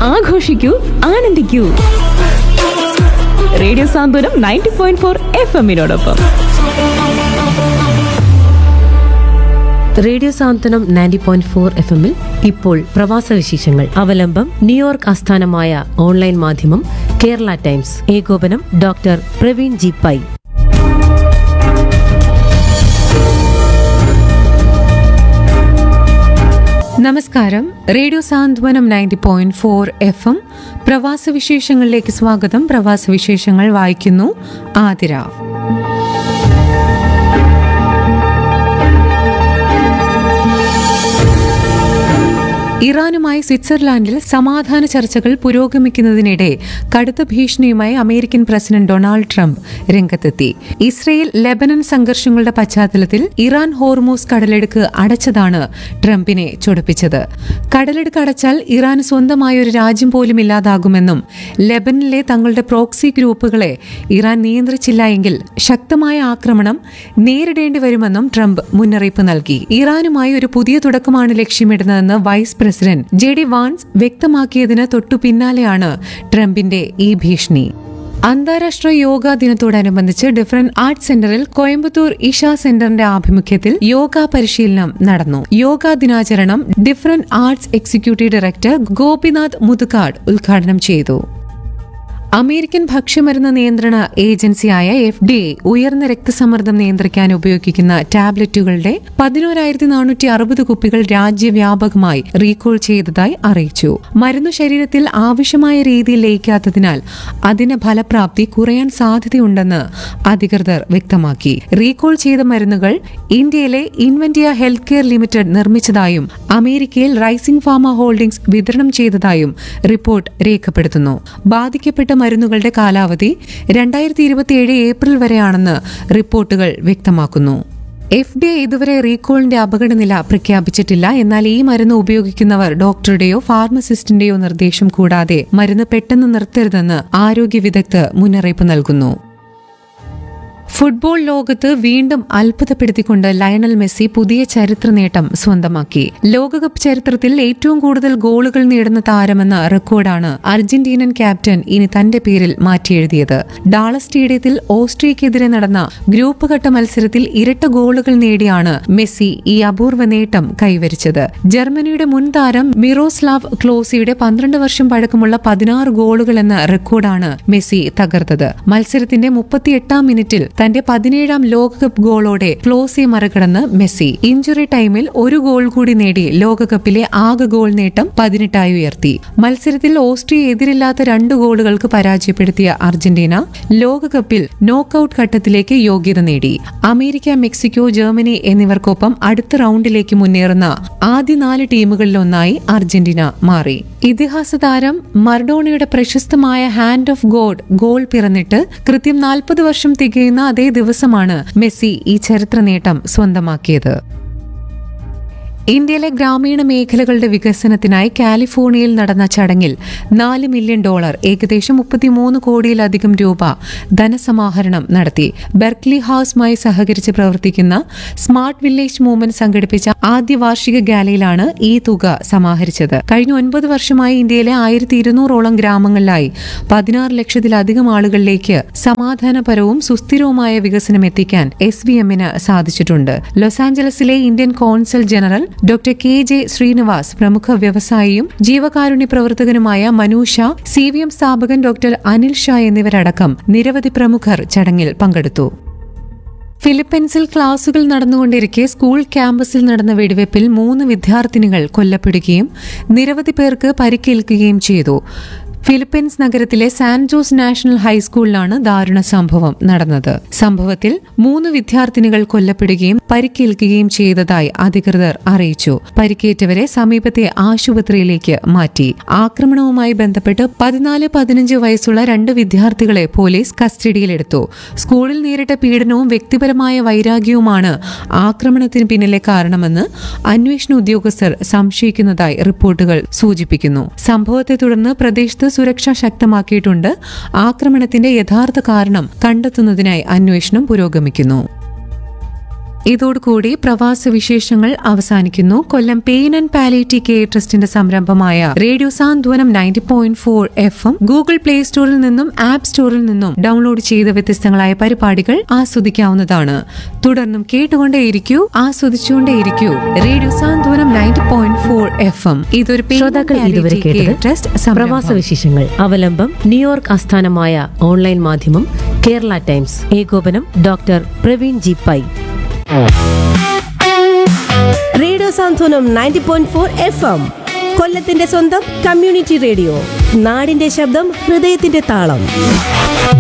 ആഘോഷിക്കൂ ആനന്ദിക്കൂ radio Santhwanam ninety point four F എമ്മിനോടൊപ്പം radio Santhwanam ninety point four F എമ്മിൽ ഇപ്പോൾ പ്രവാസ വിശേഷങ്ങൾ അവലംബം ന്യൂയോർക്ക് ആസ്ഥാനമായ ഓൺലൈൻ മാധ്യമം കേരള ടൈംസ് ഏകോപനം ഡോക്ടർ പ്രവീൺ ജി പൈ നമസ്കാരം radio Santhwanam ninety point four F M പ്രവാസ വിശേഷങ്ങളിലേക്ക് സ്വാഗതം പ്രവാസ വിശേഷങ്ങൾ വായിക്കുന്നു ആതിര ഇറാനുമായി സ്വിറ്റ്സർലാൻഡിൽ സമാധാന ചർച്ചകൾ പുരോഗമിക്കുന്നതിനിടെ കടുത്ത ഭീഷണിയുമായി അമേരിക്കൻ പ്രസിഡന്റ് ഡൊണാൾഡ് ട്രംപ് രംഗത്തെത്തി ഇസ്രയേൽ ലെബനൻ സംഘർഷങ്ങളുടെ പശ്ചാത്തലത്തിൽ ഇറാൻ ഹോർമൂസ് കടലെടുക്ക് അടച്ചതാണ് ട്രംപിനെ ചൊടിപ്പിച്ചത് കടലെടുക്ക് അടച്ചാൽ ഇറാൻ സ്വന്തമായ ഒരു രാജ്യം പോലും ഇല്ലാതാകുമെന്നും ലെബനിലെ തങ്ങളുടെ പ്രോക്സി ഗ്രൂപ്പുകളെ ഇറാൻ നിയന്ത്രിച്ചില്ല എങ്കിൽ ശക്തമായ ആക്രമണം നേരിടേണ്ടി വരുമെന്നും ട്രംപ് മുന്നറിയിപ്പ് നൽകി ഇറാനുമായി ഒരു പുതിയ തുടക്കമാണ് ലക്ഷ്യമിടുന്നതെന്ന് vice president J D Vance വ്യക്തമാക്കിയതിന് തൊട്ടു പിന്നാലെയാണ് ട്രംപിന്റെ ഈ ഭീഷണി അന്താരാഷ്ട്ര യോഗാ ദിനത്തോടനുബന്ധിച്ച് ഡിഫറന്റ് ആർട്സ് സെന്ററിൽ കോയമ്പത്തൂർ ഇഷ സെന്ററിന്റെ ആഭിമുഖ്യത്തിൽ യോഗ പരിശീലനം നടന്നു യോഗാ ദിനാചരണം different arts executive director Gopinath Muthukad ഉദ്ഘാടനം ചെയ്തു അമേരിക്കൻ ഭക്ഷ്യമരുന്ന് നിയന്ത്രണ ഏജൻസിയായ എഫ് ഡി എ ഉയർന്ന രക്തസമ്മർദ്ദം നിയന്ത്രിക്കാൻ ഉപയോഗിക്കുന്ന ടാബ്ലറ്റുകളുടെ പതിനോരായിരത്തി നാനൂറ്റി അറുപത് കുപ്പികൾ രാജ്യവ്യാപകമായി റീകോൾ ചെയ്തതായി അറിയിച്ചു മരുന്നു ശരീരത്തിൽ ആവശ്യമായ രീതിയിൽ ലയിക്കാത്തതിനാൽ അതിന് ഫലപ്രാപ്തി കുറയാൻ സാധ്യതയുണ്ടെന്ന് അധികൃതർ വ്യക്തമാക്കി റീകോൾ ചെയ്ത മരുന്നുകൾ ഇന്ത്യയിലെ ഇൻവെന്റിയ ഹെൽത്ത് കെയർ ലിമിറ്റഡ് നിർമ്മിച്ചതായും അമേരിക്കയിൽ റൈസിംഗ് ഫാർമ ഹോൾഡിംഗ്സ് വിതരണം ചെയ്തതായും റിപ്പോർട്ട് രേഖപ്പെടുത്തുന്നു ബാധിക്കപ്പെട്ട മരുന്നുകളുടെ കാലാവധി രണ്ടായിരത്തി ഇരുപത്തിയേഴ് ഏപ്രിൽ വരെയാണെന്ന് റിപ്പോർട്ടുകൾ വ്യക്തമാക്കുന്നു എഫ് ഡി എ ഇതുവരെ റീകോളിന്റെ അപകടനില പ്രഖ്യാപിച്ചിട്ടില്ല എന്നാൽ ഈ മരുന്ന് ഉപയോഗിക്കുന്നവർ ഡോക്ടറുടെയോ ഫാർമസിസ്റ്റിന്റെയോ നിർദ്ദേശം കൂടാതെ മരുന്ന് പെട്ടെന്ന് നിർത്തരുതെന്ന് ആരോഗ്യ വിദഗ്ധർ മുന്നറിയിപ്പ് നൽകുന്നു ഫുട്ബോൾ ലോകത്ത് വീണ്ടും അത്ഭുതപ്പെടുത്തിക്കൊണ്ട് ലയണൽ മെസ്സി പുതിയ ചരിത്ര നേട്ടം സ്വന്തമാക്കി ലോകകപ്പ് ചരിത്രത്തിൽ ഏറ്റവും കൂടുതൽ ഗോളുകൾ നേടുന്ന താരമെന്ന റെക്കോർഡാണ് അർജന്റീനൻ ക്യാപ്റ്റൻ ഇനി തന്റെ പേരിൽ മാറ്റിയെഴുതിയത് ഡാള സ്റ്റേഡിയത്തിൽ ഓസ്ട്രിയക്കെതിരെ നടന്ന ഗ്രൂപ്പ് ഘട്ട മത്സരത്തിൽ ഇരട്ട ഗോളുകൾ നേടിയാണ് മെസ്സി ഈ അപൂർവ നേട്ടം കൈവരിച്ചത് ജർമ്മനിയുടെ മുൻ താരം മിറോസ്ലാവ് ക്ലോസിയുടെ പന്ത്രണ്ട് വർഷം പഴക്കമുള്ള പതിനാറ് ഗോളുകൾ എന്ന റെക്കോർഡാണ് മെസ്സി തകർത്തത് മത്സരത്തിന്റെ മുപ്പത്തിയെട്ടാം മിനിറ്റിൽ തന്റെ പതിനേഴാം ലോകകപ്പ് ഗോളോടെ ക്ലോസെ മറികടന്ന് മെസ്സി ഇഞ്ചുറി ടൈമിൽ ഒരു ഗോൾ കൂടി നേടി ലോകകപ്പിലെ ആകെ ഗോൾ നേട്ടം പതിനെട്ടായി ഉയർത്തി മത്സരത്തിൽ ഓസ്ട്രിയ എതിരില്ലാത്ത രണ്ട് ഗോളുകൾക്ക് പരാജയപ്പെടുത്തിയ അർജന്റീന ലോകകപ്പിൽ നോക്കൌട്ട് ഘട്ടത്തിലേക്ക് യോഗ്യത നേടി അമേരിക്ക മെക്സിക്കോ ജർമ്മനി എന്നിവർക്കൊപ്പം അടുത്ത റൗണ്ടിലേക്ക് മുന്നേറുന്ന ആദ്യ നാല് ടീമുകളിലൊന്നായി അർജന്റീന മാറി ഇതിഹാസ താരം മർഡോണയുടെ പ്രശസ്തമായ ഹാൻഡ് ഓഫ് ഗോഡ് ഗോൾ പിറന്നിട്ട് കൃത്യം നാൽപ്പത് വർഷം തികയുന്ന അതേ ദിവസമാണ് മെസ്സി ഈ ചരിത്ര നേട്ടം സ്വന്തമാക്കിയത് ഇന്ത്യയിലെ ഗ്രാമീണ മേഖലകളുടെ വികസനത്തിനായി കാലിഫോർണിയയിൽ നടന്ന ചടങ്ങിൽ നാല് മില്യൺ ഡോളർ ഏകദേശം മുപ്പത്തിമൂന്ന് കോടിയിലധികം രൂപ ധനസമാഹരണം നടത്തി ബെർക്ലി ഹൌസുമായി സഹകരിച്ച് പ്രവർത്തിക്കുന്ന സ്മാർട്ട് വില്ലേജ് മൂവ്മെന്റ് സംഘടിപ്പിച്ച ആദ്യ വാർഷിക ഗാലയിലാണ് ഈ തുക സമാഹരിച്ചത് കഴിഞ്ഞ ഒൻപത് വർഷമായി ഇന്ത്യയിലെ ആയിരത്തി ഇരുന്നൂറോളം ഗ്രാമങ്ങളിലായി പതിനാറ് ലക്ഷത്തിലധികം ആളുകളിലേക്ക് സമാധാനപരവും സുസ്ഥിരവുമായ വികസനം എത്തിക്കാൻ എസ് വി എമ്മിന് സാധിച്ചിട്ടുണ്ട് ലോസ് ആഞ്ചലസിലെ Indian consul general doctor K J Srinivas പ്രമുഖ വ്യവസായിയും ജീവകാരുണ്യ പ്രവർത്തകനുമായ മനൂഷ സി വി എം സ്ഥാപകൻ ഡോക്ടർ അനിൽ ഷാ എന്നിവരടക്കം നിരവധി പ്രമുഖർ ചടങ്ങിൽ പങ്കെടുത്തു ഫിലിപ്പീൻസിൽ ക്ലാസുകൾ നടന്നുകൊണ്ടിരിക്കെ സ്കൂൾ ക്യാമ്പസിൽ നടന്ന വെടിവെപ്പിൽ മൂന്ന് വിദ്യാർത്ഥിനികൾ കൊല്ലപ്പെടുകയും നിരവധി പേർക്ക് പരിക്കേൽക്കുകയും ചെയ്തു ഫിലിപ്പീൻസ് നഗരത്തിലെ സാൻ ജോസ് നാഷണൽ ഹൈസ്കൂളിലാണ് ദാരുണ സംഭവം നടന്നത് സംഭവത്തിൽ മൂന്ന് വിദ്യാർത്ഥിനികൾ കൊല്ലപ്പെടുകയും പരിക്കേൽക്കുകയും ചെയ്തതായി അധികൃതർ അറിയിച്ചു പരിക്കേറ്റവരെ സമീപത്തെ ആശുപത്രിയിലേക്ക് മാറ്റി ആക്രമണവുമായി ബന്ധപ്പെട്ട് പതിനാല് പതിനഞ്ച് വയസ്സുള്ള രണ്ട് വിദ്യാർത്ഥികളെ പോലീസ് കസ്റ്റഡിയിലെടുത്തു സ്കൂളിൽ നേരിട്ട പീഡനവും വ്യക്തിപരമായ വൈരാഗ്യവുമാണ് ആക്രമണത്തിന് പിന്നിലെ കാരണമെന്ന് അന്വേഷണ ഉദ്യോഗസ്ഥർ സംശയിക്കുന്നതായി റിപ്പോർട്ടുകൾ സൂചിപ്പിക്കുന്നു സംഭവത്തെ തുടർന്ന് പ്രദേശത്ത് സുരക്ഷ ശക്തമാക്കിയിട്ടുണ്ട് ആക്രമണത്തിന്റെ യഥാർത്ഥ കാരണം കണ്ടെത്തുന്നതിനായി അന്വേഷണം പുരോഗമിക്കുന്നു ഇതോടുകൂടി പ്രവാസ വിശേഷങ്ങൾ അവസാനിക്കുന്നു Kollam pain and palliative care ട്രസ്റ്റിന്റെ സംരംഭമായ radio Santhwanam ninety point four F M Google Play സ്റ്റോറിൽ നിന്നും ആപ്പ് സ്റ്റോറിൽ നിന്നും ഡൗൺലോഡ് ചെയ്ത വ്യത്യസ്തങ്ങളായ പരിപാടികൾ ആസ്വദിക്കാവുന്നതാണ് തുടർന്നും കേട്ടുകൊണ്ടേയിരിക്കൂ ആസ്വദിച്ചുകൊണ്ടേയിരിക്കൂ radio Santhwanam ninety point four F M ഇതൊരു pain and ശ്രോതാക്കൾ ഇതുവരെ palliative care കേട്ടത് ട്രസ്റ്റ് പ്രവാസ സംരംഭം വിശേഷങ്ങൾ അവലംബം ന്യൂയോർക്ക് ആസ്ഥാനമായ ഓൺലൈൻ മാധ്യമം കേരള ടൈംസ് ഏകോപനം doctor Praveen G Pai radio Santhwanam ninety point four F M കൊല്ലത്തിന്റെ സ്വന്തം കമ്മ്യൂണിറ്റി റേഡിയോ നാടിന്റെ ശബ്ദം ഹൃദയത്തിന്റെ താളം